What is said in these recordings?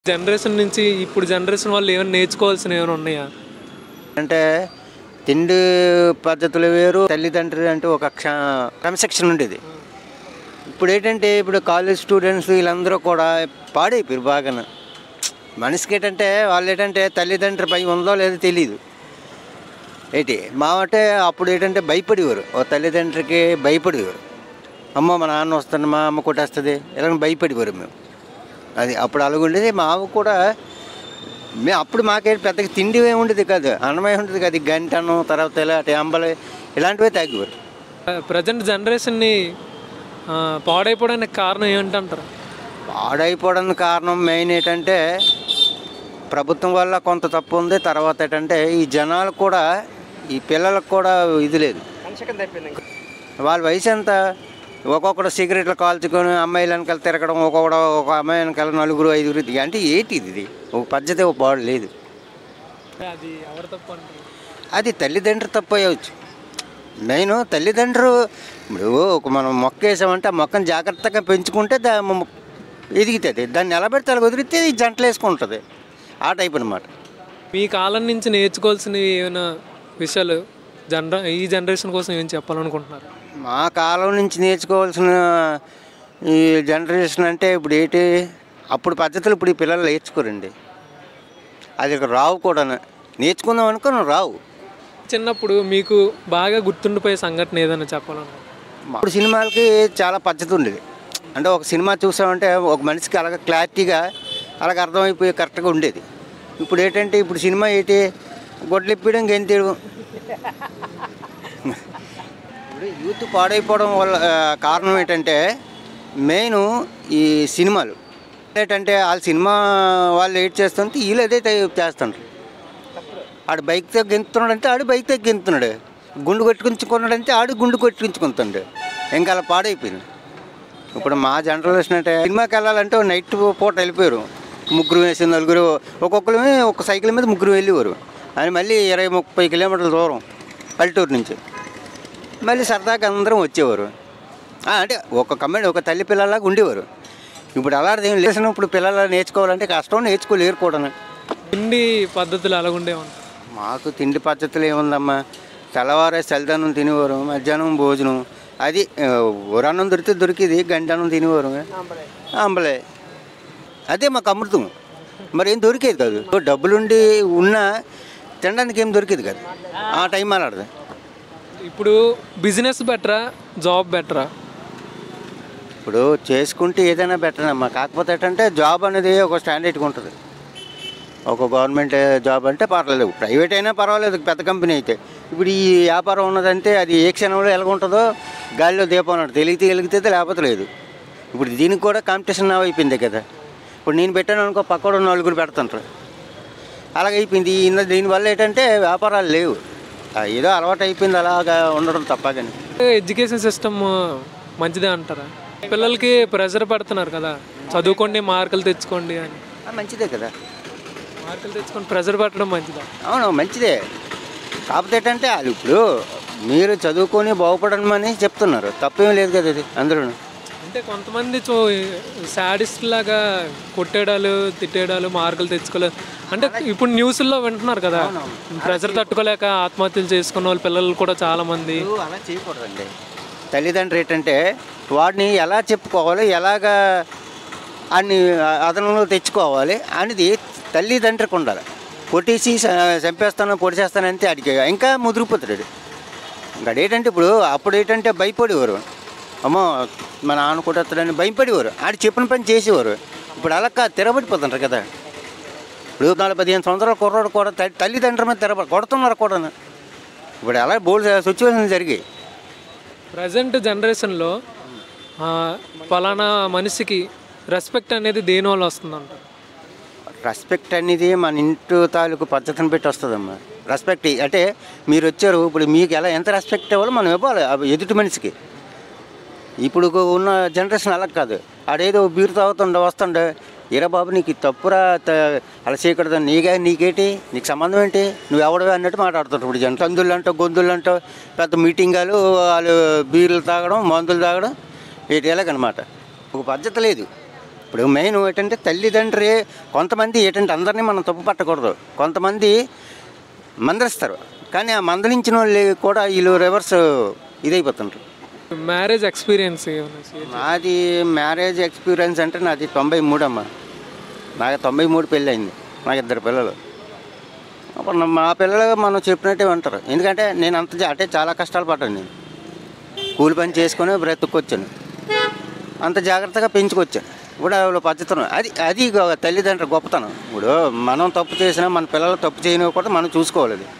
generation నుంచి ఇప్పుడు generation వాళ్ళు ఏమైనా నేర్చుకోవాల్సినవి ఏమైనా ఉన్నాయా అంటే తిండి పద్ధతులు వేరు తల్లిదండ్రులు అంటే ఒక క్ష- క్రమశిక్షణ ఉండేది ఇప్పుడు ఏంటంటే ఇప్పుడు కాలేజ్ స్టూడెంట్స్ వీళ్ళందరూ కూడా పాడైపోయారు బాగా మనిషికి ఏంటంటే వాళ్ళు ఏంటంటే తల్లిదండ్రుల భయం ఉందో లేదో తెలియదు ఏంటి మా అంటే అప్పుడు ఏంటంటే భయపడేవారు ఓ తల్లిదండ్రులకి భయపడేవారు అమ్మ మా నాన్న వస్తుంది మా అమ్మ కొట్టేస్తుంది ఇలా భయపడేవారు మేము అది అప్పుడు అలాగుండేది మావు కూడా మేము అప్పుడు మాకే పెద్దగా తిండి ఏమి ఉండేది కాదు అన్నమే ఉండేది కాదు ఈ గంటను తర్వాత ఇలా అంబలి ఇలాంటివే తాగేవారు ప్రజెంట్ జనరేషన్ని ఆ, పాడైపోవడానికి కారణం ఏంటంటారు పాడైపోవడానికి కారణం మెయిన్ ఏంటంటే ప్రభుత్వం వల్ల కొంత తప్పు ఉంది తర్వాత ఏంటంటే ఈ జనాలు కూడా ఈ పిల్లలకు కూడా ఇది లేదు వాళ్ళ వయసు ఎంత ఒక్కొక్కడు సిగరెట్లు కాల్చుకొని అమ్మాయిలు వెనకాల తిరగడం ఒక్కొక్కడు ఒక అమ్మాయి వెనకాల నలుగురు ఐదుగురు ఇది అంటే ఏంటి ఇది ఒక పద్ధతి ఒక పాడు లేదు అది ఎవరు తప్పు అంటారు అది తల్లిదండ్రులు తప్పు అయ్యవచ్చు నేను తల్లిదండ్రులు ఇప్పుడు ఒక మనం మొక్క వేసామంటే ఆ మొక్కను జాగ్రత్తగా పెంచుకుంటే దా మ- ఎదుగుతుంది దాన్ని నిలబెడితే అలా వదిలితే ఈ జంటలు వేసుకుంటుంది ఆ టైప్ అనమాట మీ కాలం నుంచి నేర్చుకోవాల్సినవి ఏమైనా విషయాలు జనర ఈ జనరేషన్ కోసం ఏం చెప్పాలనుకుంటున్నారు మా కాలం నుంచి నేర్చుకోవాల్సిన ఈ జనరేషన్ అంటే ఇప్పుడు ఏంటి అప్పుడు పద్ధతులు ఇప్పుడు ఈ పిల్లలు నేర్చుకోరండి అది ఇక రావు కూడా నేర్చుకుందాం అనుకుని రావు చిన్నప్పుడు మీకు బాగా గుర్తుండిపోయే సంఘటన ఏదైనా చెప్పాలనుకుంటున్నారు ఇప్పుడు సినిమాలకి చాలా పద్ధతి ఉండేది అంటే ఒక సినిమా చూసామంటే ఒక మనిషికి అలాగ క్లారిటీగా అలాగ అర్థమైపోయి కరెక్ట్గా ఉండేది ఇప్పుడు ఏంటంటే ఇప్పుడు సినిమా ఏంటి గొడ్లు ఇప్పడం గెంతేయడం ఇప్పుడు యూత్ పాడైపోవడం వల్ల ఆ, కారణం ఏంటంటే మెయిన్ ఈ సినిమాలు ఏంటంటే వాళ్ళ సినిమా వాళ్ళు ఏడ్ చేస్తుంటే వీళ్ళు అదే టైప్ చేస్తుంటారు ఆడు బైక్ గెంతున్నాడంటే ఆడు బైక్ గెంతున్నాడు గుండు కొట్టుకుంచుకున్నాడంటే ఆడు గుండు కొట్టుకుంచుకుంటాడు ఇంకా అలా పాడైపోయింది ఇప్పుడు మా జనరేషన్ అంటే సినిమాకి వెళ్ళాలంటే ఓ నైట్ పూట వెళ్ళిపోయారు ముగ్గురు వేసి నలుగురు ఒక్కొక్కరు ఒక సైకిల్ మీద ముగ్గురు వెళ్ళేవారు అని మళ్ళీ ఇరవై ముప్పై కిలోమీటర్ల దూరం పల్లెటూరు నుంచి మళ్ళీ సరదాగా అందరం వచ్చేవారు ఆ, అంటే ఒక కమ్యూనిటీ ఒక తల్లి పిల్లలాగా ఉండేవారు ఇప్పుడు అలాంటిది ఏం లేసిన ఇప్పుడు పిల్లలు నేర్చుకోవాలంటే కష్టం నేర్చుకోలేరు కూడా తిండి పద్ధతులు అలాగుండేవంట మాకు తిండి పద్ధతులు ఏముందమ్మా తెల్లవారే చలిదన్నం తినేవారు మధ్యాహ్నం భోజనం అది ఆ, ఊరన్నం దొరికితే దొరికింది గంటన్నం తినేవారు అంబలే అదే మాకు అమృతం మరి ఏం దొరికేది కాదు డబ్బులుండి ఉన్నా తినడానికి ఏం దొరికేది కాదు ఆ టైం అలాడదు ఇప్పుడు బిజినెస్ బెటరా జాబ్ బెటరా ఇప్పుడు చేసుకుంటే ఏదైనా బెటర్ అమ్మా కాకపోతే ఏంటంటే జాబ్ అనేది ఒక స్టాండర్డ్గా ఉంటుంది ఒక గవర్నమెంట్ జాబ్ అంటే పర్వాలేదు ప్రైవేట్ అయినా పర్వాలేదు పెద్ద కంపెనీ అయితే ఇప్పుడు ఈ వ్యాపారం ఉన్నదంటే అది ఏ క్షణంలో ఎలాగ ఉంటుందో గాలిలో దీపం అన్నట్టు తెలిగితే వెలిగితే లేకపోతే లేదు ఇప్పుడు దీనికి కూడా కాంపిటీషన్ అయిపోయింది కదా ఇప్పుడు నేను పెట్టాను అనుకో పక్కన నలుగురు పెడుతుంటారు అలాగ అయిపోయింది ఇన్న దీనివల్ల ఏంటంటే వ్యాపారాలు లేవు ఆ ఏదో అలవాటు అయిపోయింది అలాగా ఉండడం తప్ప కానీ ఎడ్యుకేషన్ సిస్టమ్ మంచిదే అంటారా పిల్లలకి ప్రెషర్ పెడుతున్నారు కదా చదువుకోండి మార్కులు తెచ్చుకోండి అని ఆ, మంచిదే కదా మార్కులు తెచ్చుకొని ప్రెషర్ పెట్టడం మంచిదా అవును మంచిదే కాకపోతే ఏంటంటే వాళ్ళు ఇప్పుడు మీరు చదువుకొని బాగుపడమని చెప్తున్నారు తప్పేం లేదు కదా ఇది అందరూ అంటే కొంతమంది చూ సాడిస్ట్ లాగా కొట్టేయడాలు తిట్టేయడాలు మార్కులు తెచ్చుకోలేదు అంటే ఇప్పుడు న్యూస్లో వింటున్నారు కదా ప్రెషర్ తట్టుకోలేక ఆత్మహత్యలు చేసుకున్న వాళ్ళ పిల్లలు కూడా చాలా మంది అలా చేయకూడదండి తల్లిదండ్రులు ఏంటంటే వాడిని ఎలా చెప్పుకోవాలి ఎలాగా అన్ని అదనంలో తెచ్చుకోవాలి అనేది తల్లిదండ్రులకు ఉండాలి కొట్టేసి చ- చంపేస్తాను పొడి చేస్తానంటే అడిగి ఇంకా ముదిరిపోతాడు ఇంకా ఏంటంటే ఇప్పుడు అప్పుడు ఏంటంటే భయపడేవారు అమ్మో మా నాన్న కొట్టేస్తాడని భయపడేవారు ఆడు చెప్పిన పని చేసేవారు ఇప్పుడు అలా కాదు తిరగబడిపోతుంటారు కదా ఇప్పుడు నాలుగు పదిహేను సంవత్సరాల కుర్రాడు కూడా తల్లి- తల్లిదండ్రుల మీద తిరగబడి కొడుతున్నారు కూడా ఇప్పుడు అలా బోల్డ్ సిచ్యువేషన్ జరిగాయి ప్రజెంట్ జనరేషన్లో ఆ, పలానా మనిషికి రెస్పెక్ట్ అనేది దేని వల్ల వస్తుందంట రెస్పెక్ట్ అనేది మన ఇంటి తాలూకు పద్ధతిని పెట్టి వస్తుందమ్మా రెస్పెక్ట్ అంటే మీరు వచ్చారు ఇప్పుడు మీకు ఎలా ఎంత రెస్పెక్ట్ ఇవ్వాలో మనం ఇవ్వాలి ఆ ఎదుటి మనిషికి ఇప్పుడు ఉన్న జనరేషన్ అలా కాదు ఆడేదో బీరు తాగుతుండే వస్తుండే ఇరా బాబు నీకు ఇది తప్పురా త- అలా చేయకూడదు నీకే నీకేంటి నీకు సంబంధం ఏంటి నువ్వు ఎవడవే అన్నట్టు మాట్లాడుతుంటారు ఇప్పుడు జన తందులు అంటూ గొంతులు అంటూ పెద్ద మీటింగాలు వాళ్ళు బీర్లు తాగడం మందులు తాగడం వీటి ఎలాగనమాట ఒక పద్ధతి లేదు ఇప్పుడు మెయిన్ ఏంటంటే తల్లిదండ్రి కొంతమంది ఏంటంటే అందరినీ మనం తప్పు పట్టకూడదు కొంతమంది మందలిస్తారు కానీ ఆ మందలించిన వాళ్ళు కూడా వీళ్ళు రివర్స్ ఇదైపోతుంటారు మ్యారేజ్ ఎక్స్పీరియన్స్ ఏమైనా share నాది మ్యారేజ్ ఎక్స్పీరియన్స్ అంటే నాది తొంభై మూడు అమ్మ నాకు తొంభై మూడు పెళ్ళి అయింది నాకు ఇద్దరు పిల్లలు అప్పుడు నా- మా పిల్లలు మనం చెప్పినట్టే ఉంటారు ఎందుకంటే నేను అంత జా- అంటే చాలా కష్టాలు పడ్డాను నేను కూలి పని చేసుకొని బ్రతుక్కొచ్చాను అంత జాగ్రత్తగా పెంచుకొచ్చాను ఇప్పుడు వాళ్ళు పద్ధతిను అది అది గొ- తల్లిదండ్రుల గొప్పతనం ఇప్పుడు మనం తప్పు చేసినా మన పిల్లలు తప్పు చేయనివ్వకూడదు మనం చూసుకోవాలి అది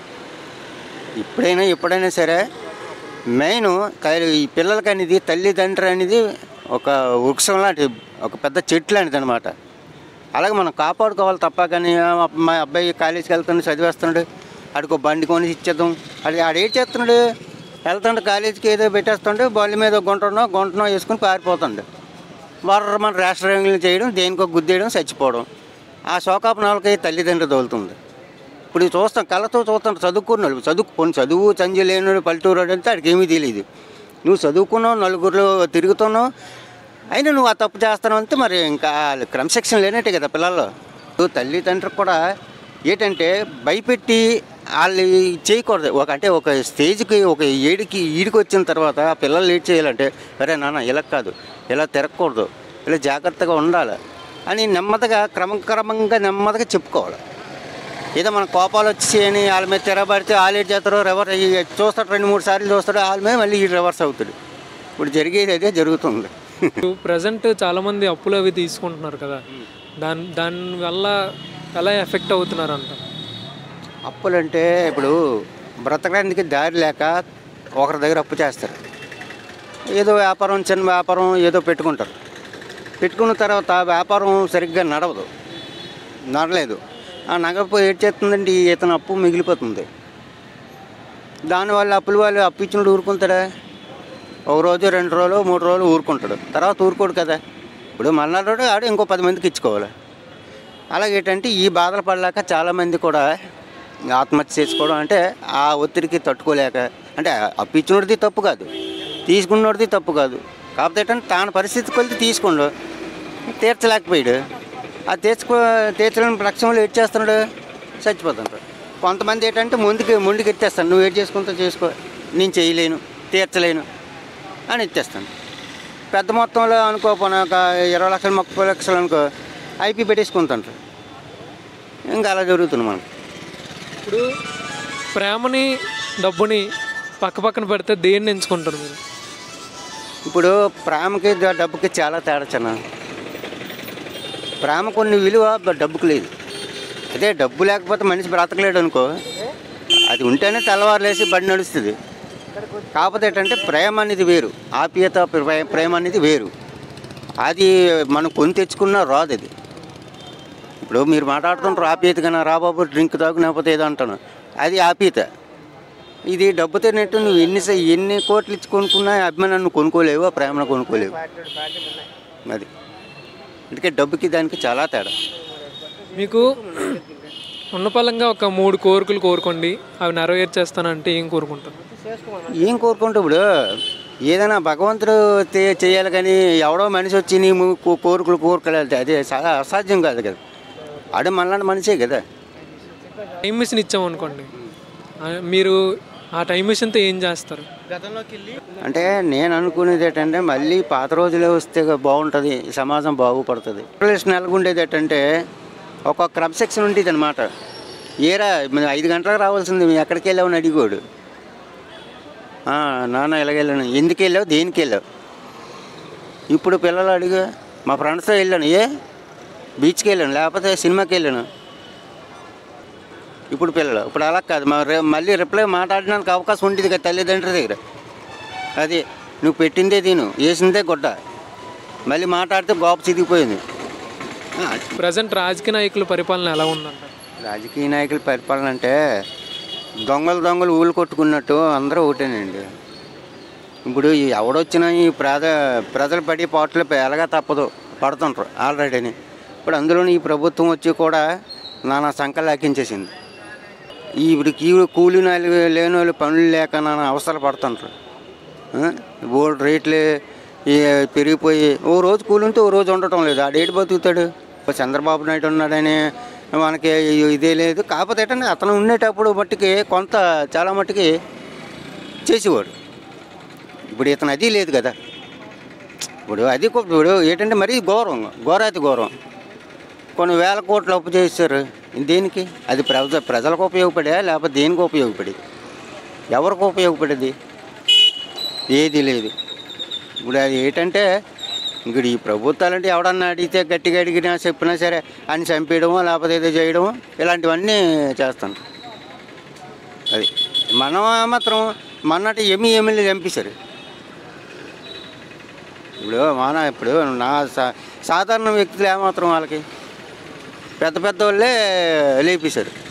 ఇప్పుడైనా ఎప్పుడైనా సరే మెయిన్ ఈ పిల్లలకి అనేది తల్లిదండ్రులు అనేది ఒక వృక్షం లాంటి ఒక పెద్ద చెట్టు లాంటిది అనమాట అలాగే మనం కాపాడుకోవాలి తప్ప కానీ ఆ, మా అబ్బాయి కాలేజీకి వెళ్తాడు చదివేస్తున్నాడు ఆడికి ఒక బండి కొని ఇచ్చేద్దాం అది ఆడు ఏం చేస్తున్నాడు వెళ్తుండే కాలేజీకి ఏదో పెట్టేస్తుండే బండి మీద గుంటనో గుంటనో వేసుకుని పారిపోతుండే వారు మన రాష్ట్రంగా చేయడం దేనికో గుద్దేయడం చచ్చిపోవడం ఆ శోకాపనాలకి తల్లిదండ్రులు తోలుతుంది ఇప్పుడు ఇది చూస్తాం కళ్ళతో చూస్తాం చదువుకున్నాడు చదువు పోనీ చదువు చంజి లేని పల్లెటూరు అంటే ఆడికి ఏమీ తెలియదు నువ్వు చదువుకున్నావు నలుగురిలో తిరుగుతున్నావు అయినా నువ్వు ఆ తప్పు చేస్తున్నావు అంటే మరి ఇంకా క్రమశిక్షణ లేనట్టే కదా పిల్లల్లో ఇప్పుడు తల్లిదండ్రులు కూడా ఏంటంటే భయపెట్టి వాళ్ళు చేయకూడదు ఒక అంటే ఒక స్టేజ్కి ఒక ఏడికి ఈడికి వచ్చిన తర్వాత ఆ పిల్లలు ఏడ్ చేయాలంటే అరే నాన్న ఇలా కాదు ఇలా తిరగకూడదు ఇలా జాగ్రత్తగా ఉండాలి అని నెమ్మదిగా క్రమక్రమంగా నెమ్మదిగా చెప్పుకోవాలి ఏదో మన కోపాలు వచ్చి అని వాళ్ళ మీద తిరగబడితే వాళ్ళు ఏం చేస్తారో రివర్స్ చూస్తాడు రెండు మూడు సార్లు చూస్తాడు వాళ్ళ మీద మళ్ళీ ఈ రివర్స్ అవుతాడు ఇప్పుడు జరిగేది అదే జరుగుతుంది ఇప్పుడు ప్రజెంట్ చాలామంది అప్పులు అవి తీసుకుంటున్నారు కదా దాని దాని వల్ల ఎలా ఎఫెక్ట్ అవుతున్నారు అంట అప్పులంటే ఇప్పుడు బ్రతకడానికి దారి లేక ఒకరి దగ్గర అప్పు చేస్తారు ఏదో వ్యాపారం చిన్న వ్యాపారం ఏదో పెట్టుకుంటారు పెట్టుకున్న తర్వాత ఆ వ్యాపారం సరిగ్గా నడవదు నడలేదు ఆ నగపు ఏడ్ చేస్తుందండి ఇతను అప్పు మిగిలిపోతుంది దానివల్ల అప్పుల వాళ్ళు అప్పు ఇచ్చినప్పుడు ఊరుకుంటాడా ఒక రోజు రెండు రోజులు మూడు రోజులు ఊరుకుంటాడు తర్వాత ఊరుకోడు కదా ఇప్పుడు మన్నాడు ఆడు ఇంకో పది మందికి ఇచ్చుకోవాలి అలాగే ఏంటంటే ఈ బాధలు పడలేక చాలామంది కూడా ఆత్మహత్య చేసుకోవడం అంటే ఆ ఒత్తిడికి తట్టుకోలేక అంటే అప్పిచ్చినోడిది తప్పు కాదు తీసుకున్నోడిది తప్పు కాదు కాకపోతే ఏంటంటే తాను పరిస్థితి కొలిది తీసుకోండు తీర్చలేకపోయాడు ఆ తీర్చుకో తీర్చలేని పక్షంలో ఏడ్ చేస్తున్నాడు చచ్చిపోతుంటాడు కొంతమంది ఏంటంటే ముందుకి ముందుకు ఎత్తేస్తాను నువ్వు ఏడ్ చేసుకుంటా చేసుకో నేను చేయలేను తీర్చలేను అని ఎత్తేస్తాను పెద్ద మొత్తంలో అనుకో పోనీ ఒక ఇరవై లక్షలు ముప్పై లక్షలు అనుకో ఐపీ పెట్టేసుకుంటాంటారు ఇంకా అలా జరుగుతుంది మనకు ఇప్పుడు ప్రేమని డబ్బుని పక్క పక్కన పెడితే దేన్ని ఎంచుకుంటారు మీరు ఇప్పుడు ప్రేమకి ద- డబ్బుకి చాలా తేడా చిన్న ప్రేమ కొన్ని విలువ బ- డబ్బుకి లేదు అదే డబ్బు లేకపోతే మనిషి బ్రతకలేడు అనుకో అది ఉంటేనే తెల్లవారులేసి బండి నడుస్తుంది కాకపోతే ఏంటంటే ప్రేమ అనేది వేరు ఆప్యాయత ప్రే- ప్రేమ అనేది వేరు అది మనం కొని తెచ్చుకున్నా రాదు అది ఇప్పుడు మీరు మాట్లాడుతుంటారు ఆప్యాయత కన్నా రాబాబు డ్రింక్ తాగు లేకపోతే ఏదో అంటాను అది ఆప్యాయత ఇది డబ్బుతో నెట్టు నువ్వు ఎన్ని స- ఎన్ని కోట్లు ఇచ్చి కొనుక్కున్నా ఆ అభిమానాన్ని నువ్వు కొనుక్కోలేవు ఆ ప్రేమను కొనుక్కోలేవు అది అందుకే డబ్బుకి దానికి చాలా తేడా మీకు ఉన్నపలంగా ఒక మూడు కోరికలు కోరుకోండి అవి నెరవేర్చేస్తానంటే ఏం కోరుకుంటారు ఏం కోరుకుంటావు ఇప్పుడు ఏదైనా భగవంతుడు తే- చేయాలి కానీ ఎవడో మనిషి వచ్చి నీ ము- కో- కోరికలు కోరుకోలేదు అది చాలా అసాధ్యం కాదు కదా ఆడ మనలాంటి మనిషే కదా టైం మిషన్ ఇచ్చామనుకోండి ఆ, మీరు ఆ టైం మిషన్తో ఏం చేస్తారు అంటే నేను అనుకునేది ఏంటంటే మళ్ళీ పాత రోజులే వస్తే బాగుంటుంది సమాజం బాగుపడుతుంది రిలేషన్ నెలకొండేది ఏంటంటే ఒక క్రమశిక్షణ ఉండేది అనమాట ఏరా మరి ఐదు గంటలకు రావాల్సింది మేము ఎక్కడికి వెళ్ళావు అని అడిగోడు "ఆ, నాన్న ఎలాగెళ్ళాను ఎందుకు వెళ్ళావు దేనికి వెళ్ళావు ఇప్పుడు పిల్లలు అడిగా మా ఫ్రెండ్స్తో వెళ్ళాను ఏ బీచ్కి వెళ్ళాను లేకపోతే సినిమాకి వెళ్ళాను ఇప్పుడు పిల్లలు ఇప్పుడు అలా కాదు మా రే- మళ్ళీ రిప్లై మాట్లాడడానికి అవకాశం ఉండేది కదా తల్లిదండ్రుల దగ్గర అది నువ్వు పెట్టిందే తిను వేసిందే గుడ్డ మళ్ళీ మాట్లాడితే గోప చిదిగిపోయింది ఆ, ప్రజెంట్ రాజకీయ నాయకుల పరిపాలన ఎలా ఉందంటారు రాజకీయ నాయకుల పరిపాలన అంటే దొంగలు దొంగలు ఊళ్ళు కొట్టుకున్నట్టు అందరూ ఒకటేనండి ఇప్పుడు ఈ ఎవడొచ్చినా ఈ ప్రజ ప్రజలు పడి పాటలు ఎలాగా తప్పదు పడుతుంటారు ఆల్రెడీని ఇప్పుడు అందులోని ఈ ప్రభుత్వం వచ్చి కూడా నానా సంకలు లాకించేసింది ఈ ఇప్పుడు కీ కూలి నాలుగు లేని వాళ్ళు పనులు లేక నానా అవసరాలు పడుతుంటారు బోల్డ్ రేట్లు ఈ పెరిగిపోయి ఓ రోజు కూలింటే ఓ రోజు ఉండటం లేదు ఆ డేట్ బతుకుతాడు చంద్రబాబు నాయుడు ఉన్నాడని మనకి ఇదే లేదు కాకపోతే ఏంటంటే అతను ఉండేటప్పుడు మట్టుకి కొంత చాలా మట్టుకి చేసేవాడు ఇప్పుడు ఇతను అది లేదు కదా ఇప్పుడు అది కొ- ఇప్పుడు ఏంటంటే మరీ ఘోరం ఘోరాతి ఘోరం కొన్ని వేల కోట్లు అప్పు చేశారు దేనికి అది ప్రజ ప్రజలకు ఉపయోగపడా లేకపోతే దేనికి ఉపయోగపడేది ఎవరికి ఉపయోగపడేది ఏది లేదు ఇప్పుడు అది ఏంటంటే ఇప్పుడు ఈ ప్రభుత్వాలంటే ఎవడన్నా అడిగితే గట్టిగా అడిగినా చెప్పినా సరే అని చంపేయడమో లేకపోతే ఏదో చేయడమో ఇలాంటివన్నీ చేస్తాను అది మనం మాత్రం మొన్నటి ఎమి ఎమ్మెల్యే చంపేశారు ఇప్పుడు మన ఇప్పుడు నా సా సాధారణ వ్యక్తులు ఏమాత్రం వాళ్ళకి పెద్ద పెద్ద వాళ్ళే లేపేశారు